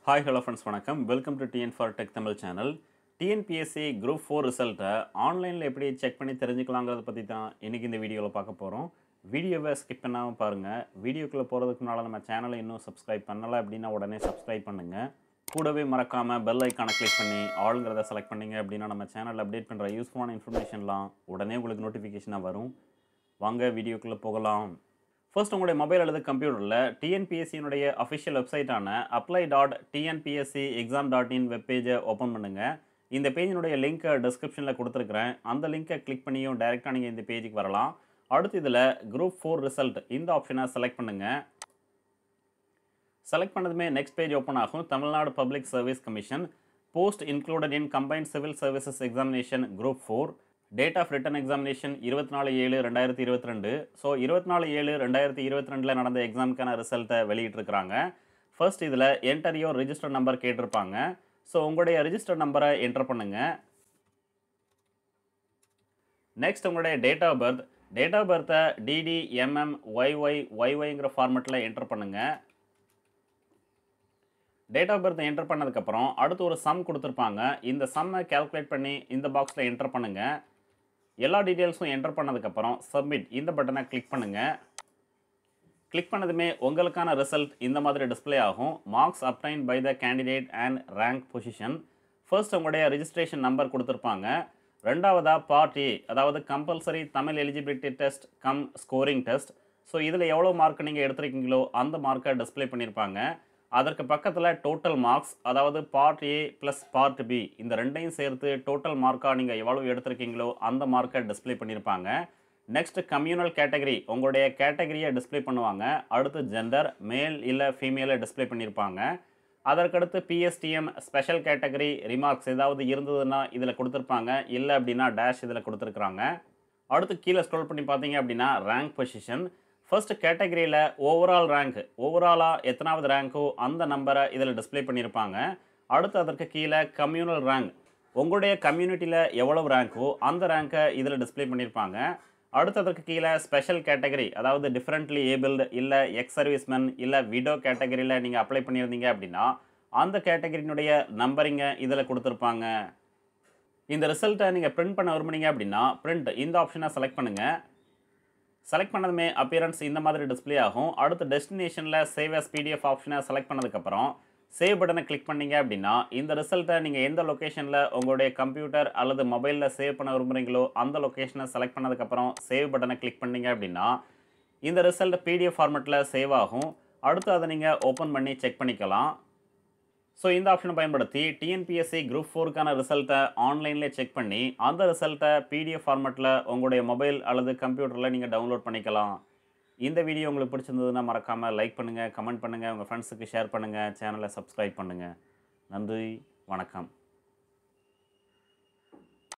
hi hello friends வணக்கம் welcome to TN for tech Tamil channel TNPSC group four ரிசல்ட்டை ஆன்லைனில் எப்படி செக் பண்ணி தெரிஞ்சுக்கலாங்கிறத பற்றி தான் இன்றைக்கி இந்த வீடியோவில் பார்க்க போகிறோம் வீடியோவை ஸ்கிப் பண்ணாமல் பாருங்கள் வீடியோக்குள்ளே போகிறதுக்கு முன்னால் நம்ம சேனலை இன்னும் சப்ஸ்கிரைப் பண்ணலை அப்படின்னா உடனே சப்ஸ்கிரைப் பண்ணுங்கள் கூடவே மறக்காமல் பெல் ஐக்கானை கிளிக் பண்ணி ஆளுங்கிறத செலக்ட் பண்ணீங்க அப்படின்னா நம்ம சேனலில் அப்டேட் பண்ணுற யூஸ்ஃபுல்லான இன்ஃபர்மேஷன்லாம் உடனே உங்களுக்கு நோட்டிஃபிகேஷனாக வரும் வாங்க வீடியோக்குள்ளே போகலாம் ஃபர்ஸ்ட் உங்களுடைய மொபைல் அல்லது கம்ப்யூட்டரில் டிஎன்பிஎஸ்சியினுடைய அஃபிஷியல் வெப்சைட்டான apply dot TNPSC exam dot in வெப்பேஜை ஓப்பன் பண்ணுங்கள் இந்த பேஜினுடைய லிங்க்கை டிஸ்கிரிப்ஷனில் கொடுத்துருக்குறேன் அந்த லிங்க்கை கிளிக் பண்ணியும் டைரெக்டாக நீங்கள் இந்த பேஜுக்கு வரலாம் அடுத்து இதில் குரூப் ஃபோர் ரிசல்ட் இந்த ஆப்ஷனை செலக்ட் பண்ணுங்கள் செலக்ட் பண்ணதுமே நெக்ஸ்ட் பேஜ் ஓப்பன் ஆகும் Tamil Nadu public service commission post included in combined civil services examination group four date of written examination இருபத்தி நாலு ஏழு ரெண்டாயிரத்தி இருபத்தி ரெண்டு ஸோ இருபத்தி நாலு ஏழு ரெண்டாயிரத்தி இருபத்தி ரெண்டில் நடந்த எக்ஸாமுக்கான ரிசல்ட்டை வெளியிட்டிருக்கிறாங்க ஃபர்ஸ்ட் இதில் என்டர் யோர் ரிஜிஸ்டர் நம்பர் கேட்டிருப்பாங்க ஸோ உங்களுடைய ரிஜிஸ்டர் நம்பரை என்டர் பண்ணுங்கள் நெக்ஸ்ட் உங்களுடைய date of birth date of பர்த்தை டிடி எம்எம் ஒய்ஒய் ஒய்ஒய்ங்கிற ஃபார்மெட்டில் என்டர் பண்ணுங்கள் டேட் ஆஃப் பர்த் என்டர் பண்ணதுக்கப்புறம் அடுத்து ஒரு சம் கொடுத்துருப்பாங்க இந்த சம்மை கேல்குலேட் பண்ணி இந்த பாக்ஸில் என்டர் பண்ணுங்கள் எல்லா டீட்டெயில்ஸும் என்டர் பண்ணதுக்கப்புறம் சப்மிட் இந்த பட்டனை கிளிக் பண்ணுங்கள் கிளிக் பண்ணதுமே உங்களுக்கான ரிசல்ட் இந்த மாதிரி டிஸ்ப்ளே ஆகும் marks obtained by the candidate and rank position first உங்களுடைய ரிஜிஸ்ட்ரேஷன் நம்பர் கொடுத்துருப்பாங்க ரெண்டாவதாக பார்ட் ஏ அதாவது compulsory Tamil eligibility test cum scoring test so இதில் எவ்வளோ மார்க் நீங்கள் எடுத்திருக்கீங்களோ அந்த மார்க்கை டிஸ்ப்ளே பண்ணியிருப்பாங்க அதற்கு பக்கத்தில் டோட்டல் மார்க்ஸ் அதாவது part A plus part B இந்த ரெண்டையும் சேர்த்து டோட்டல் மார்க்காக நீங்கள் எவ்வளோ எடுத்திருக்கீங்களோ அந்த மார்க்கை டிஸ்ப்ளே பண்ணியிருப்பாங்க நெக்ஸ்ட் கம்யூனல் கேட்டகரி உங்களுடைய கேட்டகரியை டிஸ்ப்ளே பண்ணுவாங்க அடுத்து ஜெண்டர் மேல் இல்லை ஃபீமேலை டிஸ்ப்ளே பண்ணியிருப்பாங்க அதற்கடுத்து பிஎஸ்டிஎம் ஸ்பெஷல் கேட்டகரி ரிமார்க்ஸ் ஏதாவது இருந்ததுன்னா இதில் கொடுத்துருப்பாங்க இல்லை அப்படின்னா டேஷ் இதில் கொடுத்துருக்குறாங்க அடுத்து கீழே ஸ்க்ரோல் பண்ணி பார்த்தீங்க அப்படின்னா ரேங்க் பொசிஷன் ஃபர்ஸ்ட் கேட்டகரியில் ஓவரால் ரேங்க் ஓவராலாக எத்தனாவது ரேங்க்கோ அந்த நம்பரை இதில் டிஸ்ப்ளே பண்ணியிருப்பாங்க அடுத்து அதற்கு கீழே கம்யூனல் ரேங்க் உங்களுடைய கம்யூனிட்டியில் எவ்வளவு ரேங்க்கோ அந்த ரேங்க்கை இதில் டிஸ்ப்ளே பண்ணியிருப்பாங்க அடுத்து அதற்கு கீழே ஸ்பெஷல் கேட்டகரி அதாவது டிஃப்ரெண்ட்லி ஏபிள்டு இல்லை எக்ஸ் சர்வீஸ்மேன் இல்லை விடோ கேட்டகரியில் நீங்கள் அப்ளை பண்ணியிருந்தீங்க அப்படின்னா அந்த கேட்டகரியினுடைய நம்பரிங்கை இதில் கொடுத்துருப்பாங்க இந்த ரிசல்ட்டை நீங்கள் பிரிண்ட் பண்ண விரும்புனீங்க அப்படின்னா பிரிண்ட் இந்த ஆப்ஷனை செலக்ட் பண்ணுங்கள் செலக்ட் பண்ணதுமே அப்பியரன்ஸ் இந்த மாதிரி டிஸ்ப்ளே ஆகும் அடுத்து டெஸ்டினேஷனில் சேவ் as பிடிஎஃப் ஆப்ஷனை செலக்ட் பண்ணதுக்கப்புறம் சேவ் பட்டனை கிளிக் பண்ணீங்க அப்படின்னா இந்த ரிசல்ட்டை நீங்கள் எந்த லொக்கேஷனில் உங்களுடைய கம்ப்யூட்டர் அல்லது மொபைலில் சேவ் பண்ண விரும்புகிறீங்களோ அந்த லொக்கேஷனை செலக்ட் பண்ணதுக்கப்புறம் சேவ் பட்டனை கிளிக் பண்ணீங்க அப்படின்னா இந்த ரிசல்ட் பிடிஎஃப் ஃபார்மெட்டில் சேவ் ஆகும் அடுத்து அதை நீங்கள் ஓப்பன் பண்ணி செக் பண்ணிக்கலாம் ஸோ இந்த ஆப்ஷனை பயன்படுத்தி டிஎன்பிஎஸ்சி குரூப் ஃபோருக்கான ரிசல்ட்டை ஆன்லைன்லேயே செக் பண்ணி அந்த ரிசல்ட்டை பிடிஎஃப் ஃபார்மெட்டில் உங்களுடைய மொபைல் அல்லது கம்ப்யூட்டரில் நீங்கள் டவுன்லோட் பண்ணிக்கலாம் இந்த வீடியோ உங்களுக்கு பிடிச்சிருந்ததுன்னா மறக்காமல் லைக் பண்ணுங்கள் கமெண்ட் பண்ணுங்கள் உங்கள் ஃப்ரெண்ட்ஸுக்கு ஷேர் பண்ணுங்கள் சேனலை சப்ஸ்கிரைப் பண்ணுங்கள் நன்றி வணக்கம்